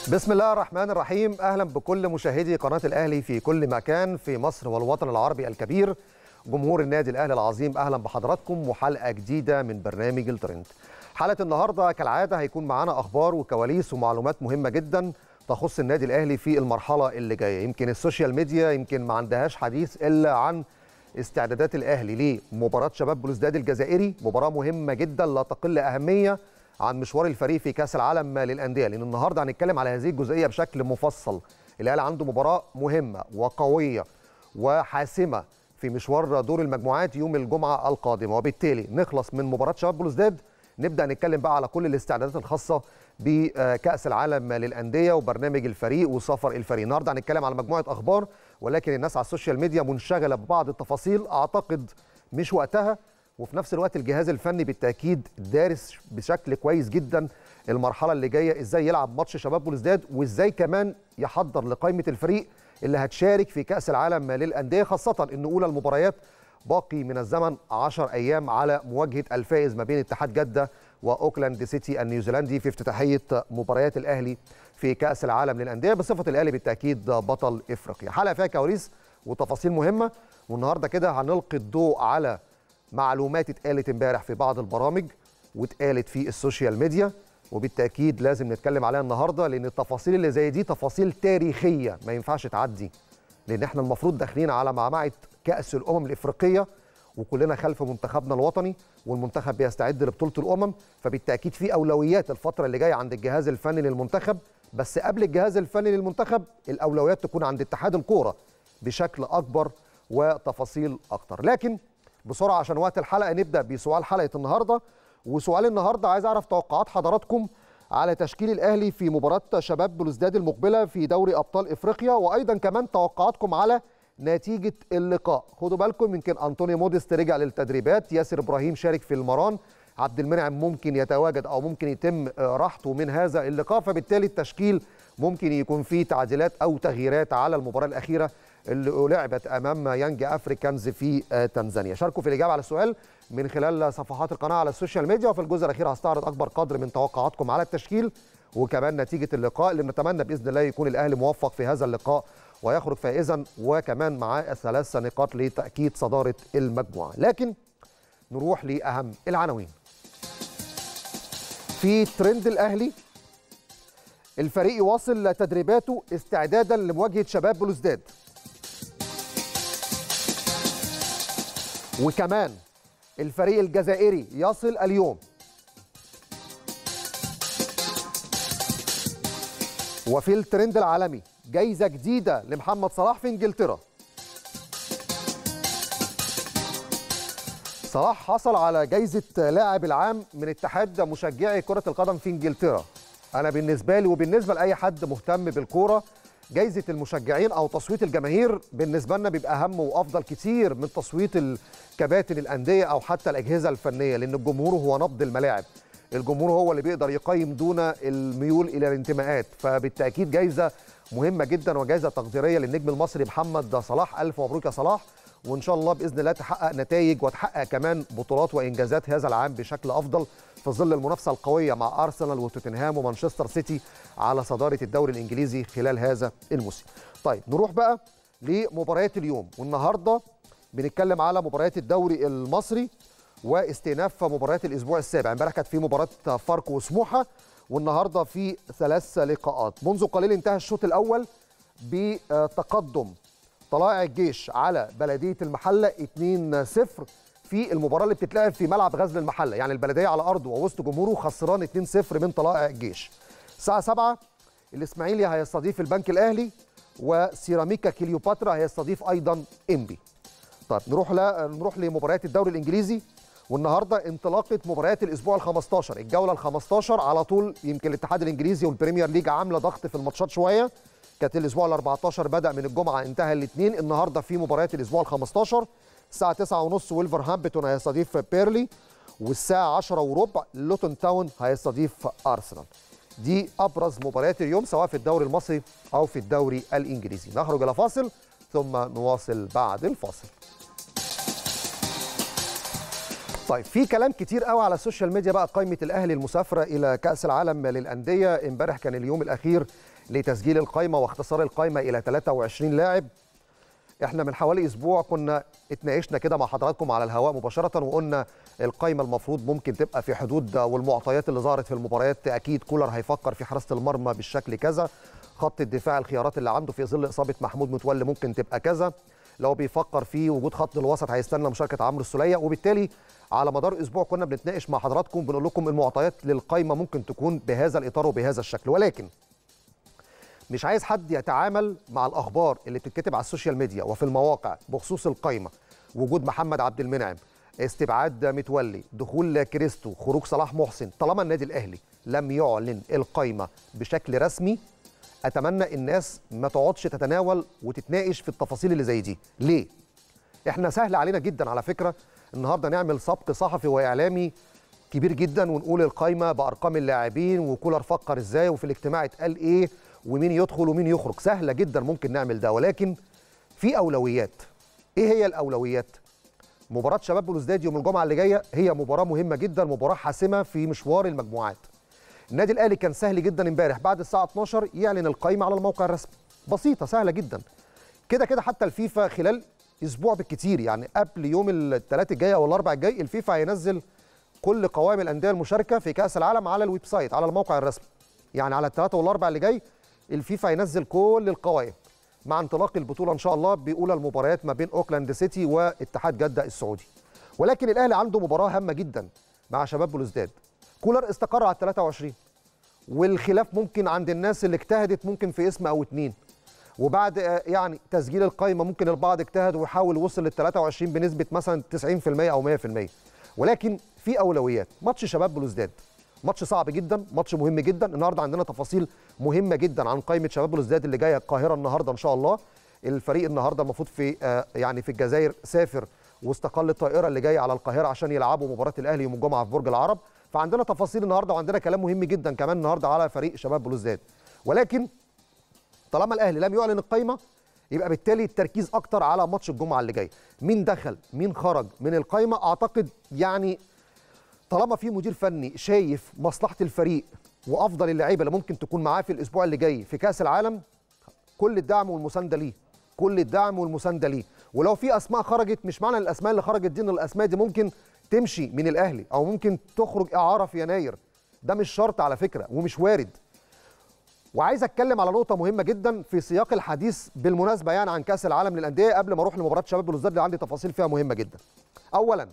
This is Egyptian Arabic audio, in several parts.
بسم الله الرحمن الرحيم اهلا بكل مشاهدي قناه الاهلي في كل مكان في مصر والوطن العربي الكبير جمهور النادي الاهلي العظيم اهلا بحضراتكم وحلقه جديده من برنامج الترند حلقه النهارده كالعاده هيكون معانا اخبار وكواليس ومعلومات مهمه جدا تخص النادي الاهلي في المرحله اللي جايه يمكن السوشيال ميديا يمكن ما عندهاش حديث الا عن استعدادات الاهلي لمباراه شباب بلوزداد الجزائري مباراه مهمه جدا لا تقل اهميه عن مشوار الفريق في كاس العالم للانديه لان النهارده هنتكلم على هذه الجزئيه بشكل مفصل الاهلي عنده مباراه مهمه وقويه وحاسمه في مشوار دور المجموعات يوم الجمعه القادمه وبالتالي نخلص من مباراه شباب بلوزداد نبدا نتكلم بقى على كل الاستعدادات الخاصه بكاس العالم للانديه وبرنامج الفريق وسفر الفريق النهارده هنتكلم على مجموعه اخبار ولكن الناس على السوشيال ميديا منشغله ببعض التفاصيل اعتقد مش وقتها وفي نفس الوقت الجهاز الفني بالتاكيد دارس بشكل كويس جدا المرحله اللي جايه ازاي يلعب ماتش شباب بلوزداد وازاي كمان يحضر لقائمه الفريق اللي هتشارك في كاس العالم للانديه خاصه ان اولى المباريات باقي من الزمن 10 ايام على مواجهه الفائز ما بين اتحاد جده واوكلاند سيتي النيوزيلندي في افتتاحيه مباريات الاهلي في كاس العالم للانديه بصفه الاهلي بالتاكيد بطل افريقيا حلقه فيها كواليس وتفاصيل مهمه والنهارده كده هنلقي الضوء على معلومات اتقالت امبارح في بعض البرامج واتقالت في السوشيال ميديا وبالتاكيد لازم نتكلم عليها النهارده لان التفاصيل اللي زي دي تفاصيل تاريخيه ما ينفعش تعدي لان احنا المفروض داخلين على معمعه كاس الامم الافريقيه وكلنا خلف منتخبنا الوطني والمنتخب بيستعد لبطوله الامم فبالتاكيد في اولويات الفتره اللي جايه عند الجهاز الفني للمنتخب بس قبل الجهاز الفني للمنتخب الاولويات تكون عند اتحاد الكوره بشكل اكبر وتفاصيل اكتر لكن بسرعه عشان وقت الحلقه نبدا بسؤال حلقه النهارده وسؤال النهارده عايز اعرف توقعات حضراتكم على تشكيل الاهلي في مباراه شباب بلوزداد المقبله في دوري ابطال افريقيا وايضا كمان توقعاتكم على نتيجه اللقاء خدوا بالكم يمكن انطونيو موديست رجع للتدريبات ياسر ابراهيم شارك في المران عبد المنعم ممكن يتواجد او ممكن يتم راحته من هذا اللقاء فبالتالي التشكيل ممكن يكون فيه تعديلات او تغييرات على المباراه الاخيره اللي لعبت امام يانج افريكانز في تنزانيا شاركوا في الاجابه على السؤال من خلال صفحات القناه على السوشيال ميديا وفي الجزء الاخير هستعرض اكبر قدر من توقعاتكم على التشكيل وكمان نتيجه اللقاء اللي نتمنى باذن الله يكون الاهلي موفق في هذا اللقاء ويخرج فائزا وكمان معاه ثلاث نقاط لتاكيد صداره المجموعه لكن نروح لاهم العناوين في ترند الاهلي الفريق يواصل تدريباته استعدادا لمواجهه شباب بلوزداد وكمان الفريق الجزائري يصل اليوم وفي الترند العالمي جايزة جديدة لمحمد صلاح في انجلترا صلاح حصل على جايزة لاعب العام من اتحاد مشجعي كرة القدم في انجلترا انا بالنسبة لي وبالنسبة لأي حد مهتم بالكورة جايزه المشجعين او تصويت الجماهير بالنسبه لنا بيبقى اهم وافضل كتير من تصويت الكباتن الانديه او حتى الاجهزه الفنيه لان الجمهور هو نبض الملاعب الجمهور هو اللي بيقدر يقيم دون الميول الى الانتماءات فبالتاكيد جايزه مهمه جدا وجائزه تقديريه للنجم المصري محمد صلاح الف مبروك يا صلاح وان شاء الله باذن الله تحقق نتائج وتحقق كمان بطولات وانجازات هذا العام بشكل افضل في ظل المنافسه القويه مع ارسنال وتوتنهام ومانشستر سيتي على صداره الدوري الانجليزي خلال هذا الموسم. طيب نروح بقى لمباريات اليوم والنهارده بنتكلم على مباريات الدوري المصري واستئناف مباريات الاسبوع السابع، امبارح كانت في مباراه فاركو وسموحه والنهارده في ثلاث لقاءات، منذ قليل انتهى الشوط الاول بتقدم طلائع الجيش على بلديه المحله 2-0 في المباراه اللي بتتلعب في ملعب غزل المحله يعني البلديه على ارضه ووسط جمهوره خسران 2-0 من طلائع الجيش الساعه 7 الاسماعيلي هيستضيف البنك الاهلي وسيراميكا كليوباترا هيستضيف ايضا انبي طيب نروح لا نروح لمباريات الدوري الانجليزي والنهارده انطلاقه مباريات الاسبوع ال15 الجوله ال15 على طول يمكن الاتحاد الانجليزي والبريمير ليج عامله ضغط في الماتشات شويه كانت الاسبوع ال14 بدا من الجمعه انتهى الاثنين النهارده في مباريات الاسبوع ال15 الساعه 9:30 ويلفرهامبتون هيستضيف بيرلي والساعه 10 وربع لوتون تاون هيستضيف ارسنال دي ابرز مباريات اليوم سواء في الدوري المصري او في الدوري الانجليزي نخرج الى فاصل ثم نواصل بعد الفاصل طيب في كلام كتير قوي على السوشيال ميديا بقى قائمه الاهلي المسافره الى كاس العالم للانديه امبارح كان اليوم الاخير لتسجيل القائمه واختصار القائمه الى 23 لاعب احنا من حوالي اسبوع كنا اتناقشنا كده مع حضراتكم على الهواء مباشره وقلنا القائمه المفروض ممكن تبقى في حدود والمعطيات اللي ظهرت في المباريات اكيد كولر هيفكر في حراسه المرمى بالشكل كذا خط الدفاع الخيارات اللي عنده في ظل اصابه محمود متولي ممكن تبقى كذا لو بيفكر في وجود خط الوسط هيستنى مشاركه عمرو السوليه وبالتالي على مدار اسبوع كنا بنتناقش مع حضراتكم بنقول لكم المعطيات للقائمه ممكن تكون بهذا الاطار وبهذا الشكل ولكن مش عايز حد يتعامل مع الاخبار اللي بتتكتب على السوشيال ميديا وفي المواقع بخصوص القائمه وجود محمد عبد المنعم استبعاد متولي دخول كريستو خروج صلاح محسن طالما النادي الاهلي لم يعلن القائمه بشكل رسمي اتمنى الناس ما تقعدش تتناول وتتناقش في التفاصيل اللي زي دي ليه احنا سهل علينا جدا على فكره النهارده نعمل سبق صحفي واعلامي كبير جدا ونقول القائمه بارقام اللاعبين وكولر فكر ازاي وفي الاجتماع اتقال ايه ومين يدخل ومين يخرج سهله جدا ممكن نعمل ده ولكن في اولويات ايه هي الاولويات مباراه شباب بلوزداد يوم الجمعه اللي جايه هي مباراه مهمه جدا مباراه حاسمه في مشوار المجموعات النادي الاهلي كان سهل جدا امبارح بعد الساعه 12 يعلن القائمه على الموقع الرسمي بسيطه سهله جدا كده كده حتى الفيفا خلال اسبوع بالكتير يعني قبل يوم الثلاث الجاي او الاربع الجاي الفيفا هينزل كل قوائم الانديه المشاركه في كاس العالم على الويب سايت على الموقع الرسمي يعني على الثلاثه والاربع اللي جاي الفيفا هينزل كل القوائم مع انطلاق البطوله ان شاء الله باولى المباريات ما بين اوكلاند سيتي واتحاد جده السعودي ولكن الاهلي عنده مباراه هامه جدا مع شباب بلوزداد كولر استقر على 23 والخلاف ممكن عند الناس اللي اجتهدت ممكن في اسم او اتنين وبعد يعني تسجيل القائمه ممكن البعض اجتهد ويحاول وصل لل 23 بنسبه مثلا 90% او 100% ولكن في اولويات ماتش شباب بلوزداد ماتش صعب جدا ماتش مهم جدا النهارده عندنا تفاصيل مهمه جدا عن قائمه شباب بلوزداد اللي جايه القاهره النهارده ان شاء الله الفريق النهارده المفروض في آه يعني في الجزائر سافر واستقل الطائره اللي جايه على القاهره عشان يلعبوا مباراه الاهلي يوم الجمعه في برج العرب فعندنا تفاصيل النهارده وعندنا كلام مهم جدا كمان النهارده على فريق شباب بلوزداد ولكن طالما الاهلي لم يعلن القائمه يبقى بالتالي التركيز اكتر على ماتش الجمعه اللي جاي مين دخل مين خرج من القائمه اعتقد يعني طالما في مدير فني شايف مصلحه الفريق وافضل اللعيبه اللي ممكن تكون معاه في الاسبوع اللي جاي في كاس العالم كل الدعم والمسانده ليه كل الدعم والمسانده ليه ولو في اسماء خرجت مش معنى الاسماء اللي خرجت دي ان الاسماء دي ممكن تمشي من الاهلي او ممكن تخرج اعاره في يناير ده مش شرط على فكره ومش وارد وعايز اتكلم على نقطه مهمه جدا في سياق الحديث بالمناسبه يعني عن كاس العالم للانديه قبل ما اروح لمباراه شباب بلوزداد اللي عندي تفاصيل فيها مهمه جدا اولا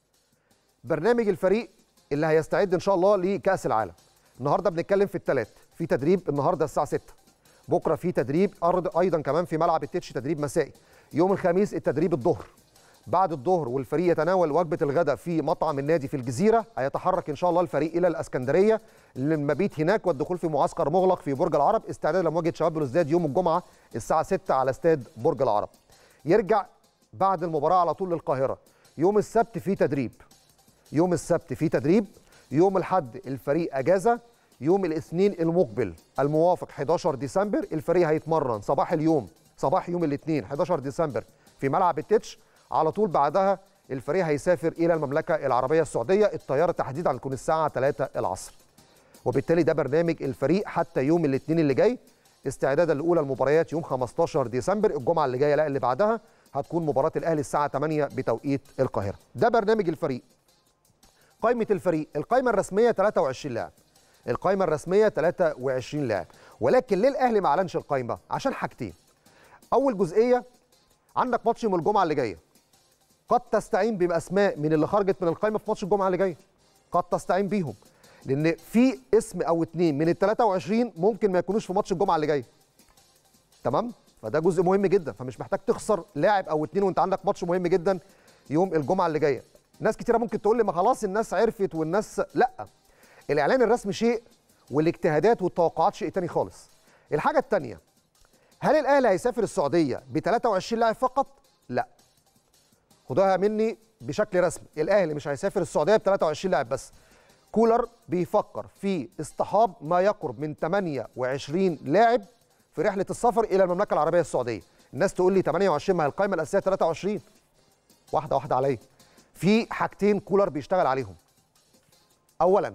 برنامج الفريق اللي هيستعد ان شاء الله لكاس العالم النهارده بنتكلم في الثلاث في تدريب النهارده الساعه 6 بكره في تدريب ارض ايضا كمان في ملعب التتش تدريب مسائي يوم الخميس التدريب الظهر بعد الظهر والفريق يتناول وجبه الغداء في مطعم النادي في الجزيره هيتحرك ان شاء الله الفريق الى الاسكندريه للمبيت هناك والدخول في معسكر مغلق في برج العرب استعداد لمواجهه شباب بلوزداد يوم الجمعه الساعه 6 على استاد برج العرب يرجع بعد المباراه على طول للقاهره يوم السبت في تدريب يوم السبت في تدريب يوم الحد الفريق اجازه يوم الاثنين المقبل الموافق 11 ديسمبر الفريق هيتمرن صباح اليوم صباح يوم الاثنين 11 ديسمبر في ملعب التتش على طول بعدها الفريق هيسافر الى المملكه العربيه السعوديه الطياره تحديدا هتكون الساعه 3 العصر وبالتالي ده برنامج الفريق حتى يوم الاثنين اللي جاي استعدادا لاولى المباريات يوم 15 ديسمبر الجمعه اللي جايه لا اللي بعدها هتكون مباراه الاهلي الساعه 8 بتوقيت القاهره ده برنامج الفريق قائمه الفريق القائمه الرسميه 23 لاعب القائمه الرسميه 23 لاعب ولكن ليه الاهلي ما اعلنش القائمه عشان حاجتين اول جزئيه عندك ماتش يوم الجمعه اللي جايه قد تستعين باسماء من اللي خرجت من القائمه في ماتش الجمعه اللي جايه قد تستعين بيهم لان في اسم او اتنين من ال 23 ممكن ما يكونوش في ماتش الجمعه اللي جايه تمام فده جزء مهم جدا فمش محتاج تخسر لاعب او اتنين وانت عندك ماتش مهم جدا يوم الجمعه اللي جايه ناس كتيره ممكن تقول لي ما خلاص الناس عرفت والناس لا الاعلان الرسمي شيء والاجتهادات والتوقعات شيء تاني خالص الحاجه الثانيه هل الاهلي هيسافر السعوديه ب 23 لاعب فقط لا خدوها مني بشكل رسمي الاهلي مش هيسافر السعوديه ب 23 لاعب بس كولر بيفكر في اصطحاب ما يقرب من 28 لاعب في رحله السفر الى المملكه العربيه السعوديه الناس تقول لي 28 ما هي القائمه الاساسيه 23 واحده واحده عليا في حاجتين كولر بيشتغل عليهم اولا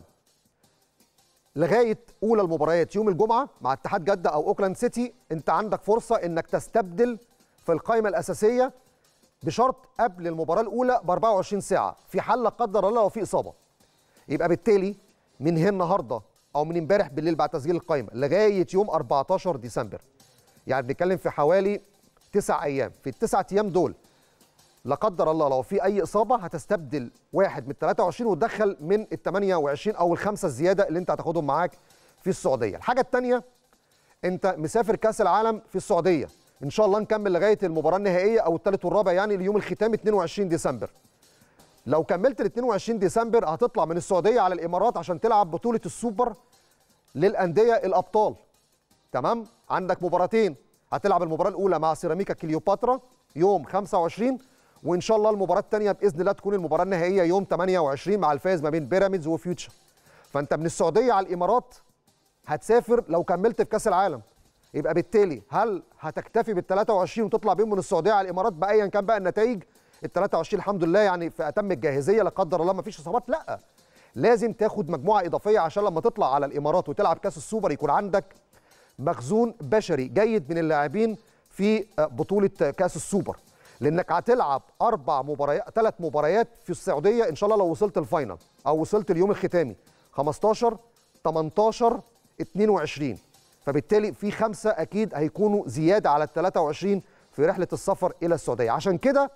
لغايه اولى المباريات يوم الجمعه مع اتحاد جده او اوكلاند سيتي انت عندك فرصه انك تستبدل في القائمه الاساسيه بشرط قبل المباراه الاولى ب 24 ساعه في حال لا قدر الله لو في اصابه يبقى بالتالي من هنا النهارده او من امبارح بالليل بعد تسجيل القائمه لغايه يوم 14 ديسمبر يعني بنتكلم في حوالي تسع ايام في التسع ايام دول لا قدر الله لو في اي اصابه هتستبدل واحد من 23 وتدخل من ال 28 او الخمسه الزياده اللي انت هتاخدهم معاك في السعوديه الحاجه الثانيه انت مسافر كاس العالم في السعوديه ان شاء الله نكمل لغايه المباراه النهائيه او الثالث والرابع يعني اليوم الختام 22 ديسمبر لو كملت ال 22 ديسمبر هتطلع من السعوديه على الامارات عشان تلعب بطوله السوبر للانديه الابطال تمام عندك مباراتين هتلعب المباراه الاولى مع سيراميكا كليوباترا يوم 25 وان شاء الله المباراه الثانيه باذن الله تكون المباراه النهائيه يوم 28 مع الفائز ما بين بيراميدز وفيوتشر فانت من السعوديه على الامارات هتسافر لو كملت في كاس العالم يبقى بالتالي هل هتكتفي بال 23 وتطلع بيهم من السعوديه على الامارات بايا كان بقى النتائج ال 23 الحمد لله يعني في اتم الجاهزيه لا قدر الله ما فيش اصابات لا لازم تاخد مجموعه اضافيه عشان لما تطلع على الامارات وتلعب كاس السوبر يكون عندك مخزون بشري جيد من اللاعبين في بطوله كاس السوبر لانك هتلعب اربع مباريات ثلاث مباريات في السعوديه ان شاء الله لو وصلت الفاينل او وصلت اليوم الختامي 15 18 22 فبالتالي في خمسه اكيد هيكونوا زياده على ال 23 في رحله السفر الى السعوديه عشان كده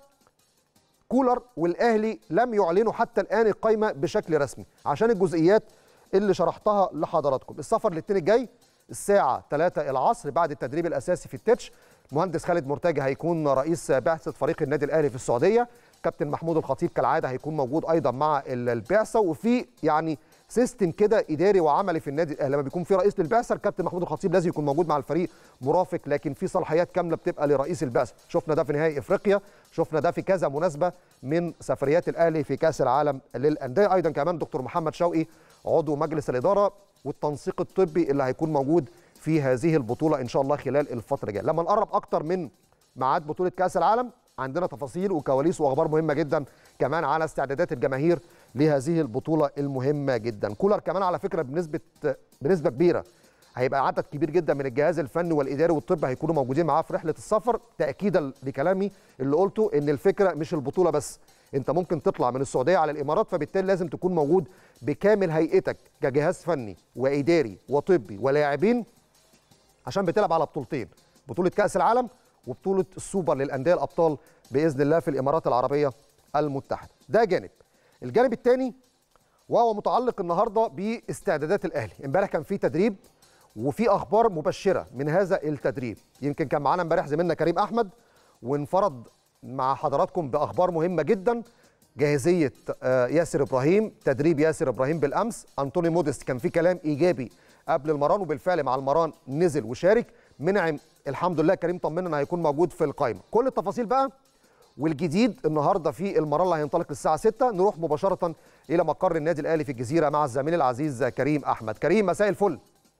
كولر والاهلي لم يعلنوا حتى الان القائمه بشكل رسمي عشان الجزئيات اللي شرحتها لحضراتكم السفر الاثنين الجاي الساعه 3 العصر بعد التدريب الاساسي في التتش المهندس خالد مرتجي هيكون رئيس بعثه فريق النادي الاهلي في السعوديه كابتن محمود الخطيب كالعاده هيكون موجود ايضا مع البعثه وفي يعني سيستم كده اداري وعملي في النادي الاهلي لما بيكون في رئيس للبعثه الكابتن محمود الخطيب لازم يكون موجود مع الفريق مرافق لكن في صلاحيات كامله بتبقى لرئيس البعثه شفنا ده في نهائي افريقيا شفنا ده في كذا مناسبه من سفريات الاهلي في كاس العالم للانديه ايضا كمان دكتور محمد شوقي عضو مجلس الاداره والتنسيق الطبي اللي هيكون موجود في هذه البطوله ان شاء الله خلال الفتره الجايه لما نقرب اكتر من ميعاد بطوله كاس العالم عندنا تفاصيل وكواليس واخبار مهمه جدا كمان على استعدادات الجماهير لهذه البطوله المهمه جدا كولر كمان على فكره بنسبه بنسبه كبيره هيبقى عدد كبير جدا من الجهاز الفني والاداري والطبي هيكونوا موجودين معاه في رحله السفر تاكيدا لكلامي اللي قلته ان الفكره مش البطوله بس انت ممكن تطلع من السعوديه على الامارات فبالتالي لازم تكون موجود بكامل هيئتك كجهاز فني واداري وطبي ولاعبين عشان بتلعب على بطولتين بطوله كاس العالم وبطوله السوبر للانديه الابطال باذن الله في الامارات العربيه المتحده ده جانب الجانب الثاني وهو متعلق النهارده باستعدادات الاهلي امبارح كان في تدريب وفي اخبار مبشره من هذا التدريب يمكن كان معانا امبارح زميلنا كريم احمد وانفرد مع حضراتكم باخبار مهمه جدا جاهزيه ياسر ابراهيم تدريب ياسر ابراهيم بالامس انطوني موديست كان في كلام ايجابي قبل المران وبالفعل مع المران نزل وشارك منعم الحمد لله كريم طمنا انه هيكون موجود في القائمه كل التفاصيل بقى والجديد النهارده في المران اللي هينطلق الساعه 6 نروح مباشره الى مقر النادي الاهلي في الجزيره مع الزميل العزيز كريم احمد كريم مساء الفل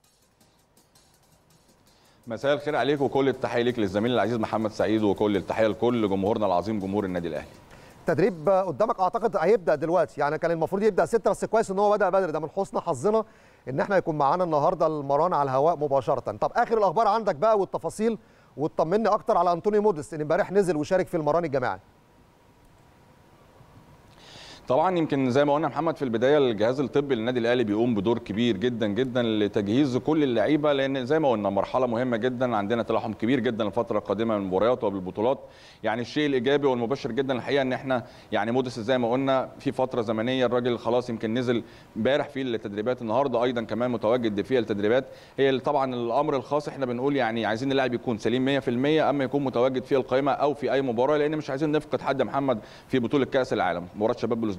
مساء الخير عليك وكل التحيه ليك للزميل العزيز محمد سعيد وكل التحيه لكل جمهورنا العظيم جمهور النادي الاهلي التدريب قدامك اعتقد هيبدا دلوقتي يعني كان المفروض يبدا 6 بس كويس ان هو بدا بدري ده من حسن حظنا ان احنا يكون معانا النهارده المران على الهواء مباشره طب اخر الاخبار عندك بقى والتفاصيل وتطمني اكتر على انطوني موديس ان امبارح نزل وشارك في المران الجماعي طبعا يمكن زي ما قلنا محمد في البدايه الجهاز الطبي للنادي الاهلي بيقوم بدور كبير جدا جدا لتجهيز كل اللعيبه لان زي ما قلنا مرحله مهمه جدا عندنا تلاحم كبير جدا الفتره القادمه من المباريات وبالبطولات يعني الشيء الايجابي والمبشر جدا الحقيقه ان احنا يعني موديس زي ما قلنا في فتره زمنيه الراجل خلاص يمكن نزل امبارح في التدريبات النهارده ايضا كمان متواجد في التدريبات هي طبعا الامر الخاص احنا بنقول يعني عايزين اللاعب يكون سليم 100% اما يكون متواجد في القائمه او في اي مباراه لان مش عايزين نفقد حد محمد في بطوله كاس العالم مباراه شباب بلوزداد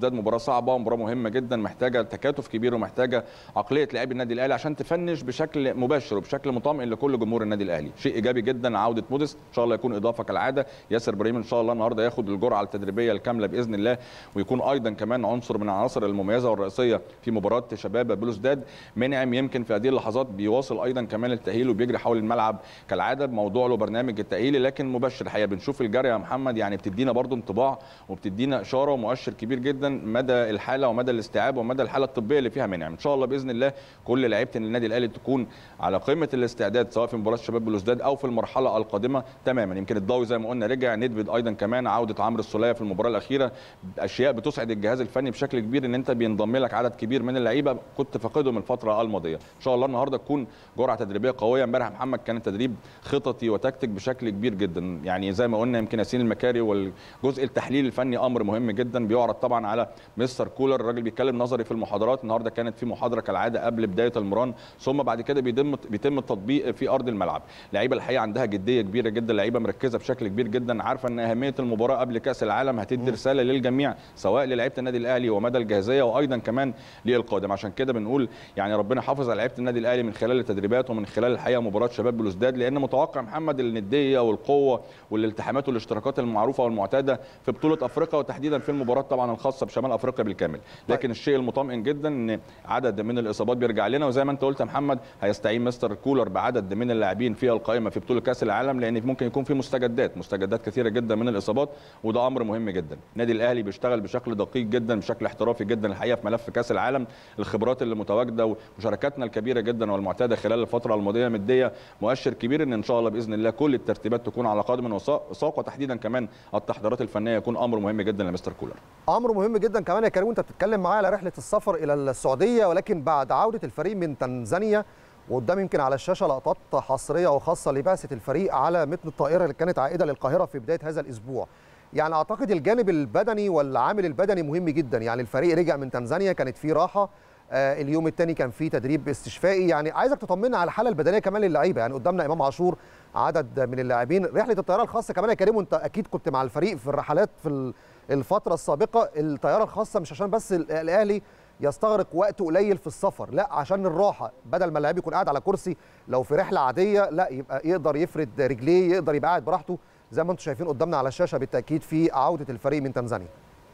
بلوزداد مباراه صعبه مباراه مهمه جدا محتاجه تكاتف كبير ومحتاجه عقليه لاعبي النادي الاهلي عشان تفنش بشكل مباشر وبشكل مطمئن لكل جمهور النادي الاهلي شيء ايجابي جدا عوده موديست ان شاء الله يكون اضافه كالعاده ياسر ابراهيم ان شاء الله النهارده ياخد الجرعه التدريبيه الكامله باذن الله ويكون ايضا كمان عنصر من العناصر المميزه والرئيسيه في مباراه شباب بلوزداد منعم يمكن في هذه اللحظات بيواصل ايضا كمان التاهيل وبيجري حول الملعب كالعاده بموضوع له برنامج التاهيلي لكن مبشر الحقيقه بنشوف الجري يا محمد يعني بتدينا برضو انطباع وبتدينا اشاره ومؤشر كبير جدا مدى الحاله ومدى الاستيعاب ومدى الحاله الطبيه اللي فيها منعم ان شاء الله باذن الله كل لعيبه النادي الاهلي تكون على قمه الاستعداد سواء في مباراه شباب بلوزداد او في المرحله القادمه تماما يمكن الضوي زي ما قلنا رجع ندفد ايضا كمان عوده عمرو السوليه في المباراه الاخيره اشياء بتسعد الجهاز الفني بشكل كبير ان انت بينضم لك عدد كبير من اللعيبه كنت فاقدهم الفتره الماضيه ان شاء الله النهارده تكون جرعه تدريبيه قويه امبارح محمد كان تدريب خططي وتكتيك بشكل كبير جدا يعني زي ما قلنا يمكن ياسين المكاري والجزء التحليل الفني امر مهم جدا بيعرض طبعا على مستر كولر الراجل بيتكلم نظري في المحاضرات النهارده كانت في محاضره كالعاده قبل بدايه المران ثم بعد كده بيتم بيتم التطبيق في ارض الملعب لعيبه الحقيقه عندها جديه كبيره جدا لعيبه مركزه بشكل كبير جدا عارفه ان اهميه المباراه قبل كاس العالم هتدي رساله للجميع سواء للعيبه النادي الاهلي ومدى الجاهزيه وايضا كمان للقادم عشان كده بنقول يعني ربنا حافظ على لعيبه النادي الاهلي من خلال التدريبات ومن خلال الحقيقه مباراه شباب بلوزداد لان متوقع محمد النديه والقوه والالتحامات والاشتراكات المعروفه والمعتاده في بطوله افريقيا وتحديدا في المباراه طبعا الخاصه بشمال افريقيا بالكامل لكن الشيء المطمئن جدا ان عدد من الاصابات بيرجع لنا وزي ما انت قلت يا محمد هيستعين مستر كولر بعدد من اللاعبين في القائمه في بطوله كاس العالم لان ممكن يكون في مستجدات مستجدات كثيره جدا من الاصابات وده امر مهم جدا النادي الاهلي بيشتغل بشكل دقيق جدا بشكل احترافي جدا الحقيقه في ملف كاس العالم الخبرات اللي متواجده ومشاركاتنا الكبيره جدا والمعتاده خلال الفتره الماضيه مديه مؤشر كبير ان ان شاء الله باذن الله كل الترتيبات تكون على قدم وساق وتحديدا كمان التحضيرات الفنيه يكون امر مهم جدا لمستر كولر امر مهم جدا كمان يا كريم وانت بتتكلم معايا على رحله السفر الى السعوديه ولكن بعد عوده الفريق من تنزانيا وقدام يمكن على الشاشه لقطات حصريه وخاصه لبعثه الفريق على متن الطائره اللي كانت عائده للقاهره في بدايه هذا الاسبوع يعني اعتقد الجانب البدني والعامل البدني مهم جدا يعني الفريق رجع من تنزانيا كانت فيه راحه آه اليوم الثاني كان فيه تدريب استشفائي يعني عايزك تطمنا على الحاله البدنيه كمان للعيبه يعني قدامنا امام عاشور عدد من اللاعبين رحله الطياره الخاصه كمان يا كريم وانت اكيد كنت مع الفريق في الرحلات في الفتره السابقه الطياره الخاصه مش عشان بس الاهلي يستغرق وقت قليل في السفر لا عشان الراحه بدل ما اللاعب يكون قاعد على كرسي لو في رحله عاديه لا يبقى يقدر يفرد رجليه يقدر يبقى قاعد براحته زي ما انتم شايفين قدامنا على الشاشه بالتاكيد في عوده الفريق من تنزانيا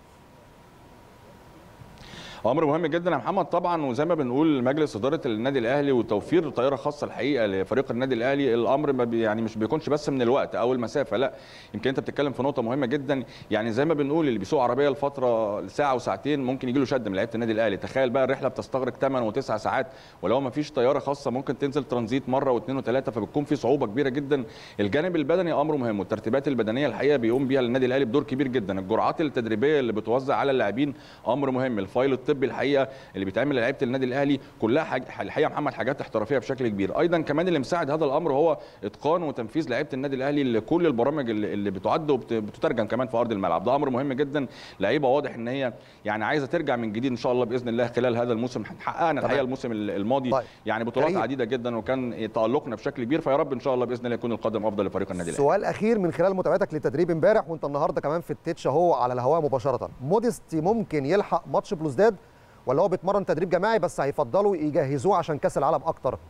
امر مهم جدا يا محمد طبعا وزي ما بنقول مجلس اداره النادي الاهلي وتوفير طياره خاصه الحقيقه لفريق النادي الاهلي الامر ما بي يعني مش بيكونش بس من الوقت او المسافه لا يمكن انت بتتكلم في نقطه مهمه جدا يعني زي ما بنقول اللي بيسوق عربيه لفتره ساعه وساعتين ممكن يجي له شد من لعيبه النادي الاهلي تخيل بقى الرحله بتستغرق 8 و9 ساعات ولو ما فيش طياره خاصه ممكن تنزل ترانزيت مره واثنين وثلاثه فبتكون في صعوبه كبيره جدا الجانب البدني امر مهم والترتيبات البدنيه الحقيقه بيقوم بيها النادي الاهلي بدور كبير جدا الجرعات التدريبيه اللي بتوزع على اللاعبين امر مهم الفايل الطبي الحقيقه اللي بيتعمل لعيبه النادي الاهلي كلها حاج... الحقيقه محمد حاجات احترافيه بشكل كبير ايضا كمان اللي مساعد هذا الامر هو اتقان وتنفيذ لعيبه النادي الاهلي لكل البرامج اللي, اللي بتعد وبتترجم كمان في ارض الملعب ده امر مهم جدا لعيبه واضح ان هي يعني عايزه ترجع من جديد ان شاء الله باذن الله خلال هذا الموسم حققنا الحقيقه الموسم الماضي طيب. يعني بطولات كريم. عديده جدا وكان تالقنا بشكل كبير فيا رب ان شاء الله باذن الله يكون القادم افضل لفريق النادي الاهلي سؤال اخير من خلال متابعتك للتدريب امبارح وانت النهارده كمان في التتش اهو على الهواء مباشره موديستي ممكن يلحق ماتش بلوزداد ولا هو بيتمرن تدريب جماعي بس هيفضلوا يجهزوه عشان كاس العالم اكتر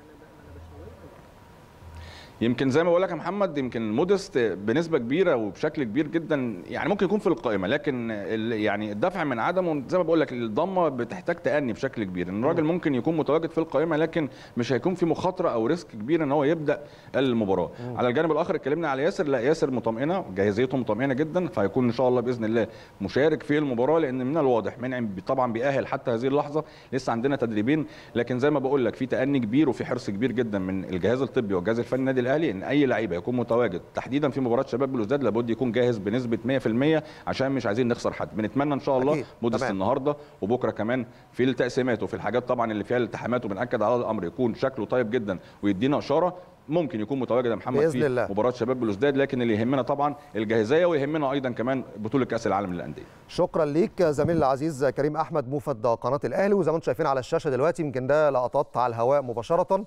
يمكن زي ما بقول لك يا محمد يمكن مودست بنسبه كبيره وبشكل كبير جدا يعني ممكن يكون في القائمه لكن يعني الدفع من عدمه زي ما بقول لك الضمه بتحتاج تاني بشكل كبير ان الراجل ممكن يكون متواجد في القائمه لكن مش هيكون في مخاطره او ريسك كبير ان هو يبدا المباراه مم. على الجانب الاخر اتكلمنا على ياسر لا ياسر مطمئنه جاهزيته مطمئنه جدا فهيكون ان شاء الله باذن الله مشارك في المباراه لان من الواضح منعم طبعا بيأهل حتى هذه اللحظه لسه عندنا تدريبين لكن زي ما بقول لك في تأني كبير وفي حرص كبير جدا من الجهاز الطبي والجهاز الفني النادي الاهلي ان اي لعيبه يكون متواجد تحديدا في مباراه شباب بلوزداد لابد يكون جاهز بنسبه 100% عشان مش عايزين نخسر حد بنتمنى ان شاء الله مودست النهارده وبكره كمان في التقسيمات وفي الحاجات طبعا اللي فيها الالتحامات وبناكد على الامر يكون شكله طيب جدا ويدينا اشاره ممكن يكون متواجد يا محمد بإذن في الله. مباراه شباب بلوزداد لكن اللي يهمنا طبعا الجاهزيه ويهمنا ايضا كمان بطوله كاس العالم للانديه شكرا ليك زميلي العزيز كريم احمد موفد قناه الاهلي وزي ما انتم شايفين على الشاشه دلوقتي يمكن ده لقطات على الهواء مباشره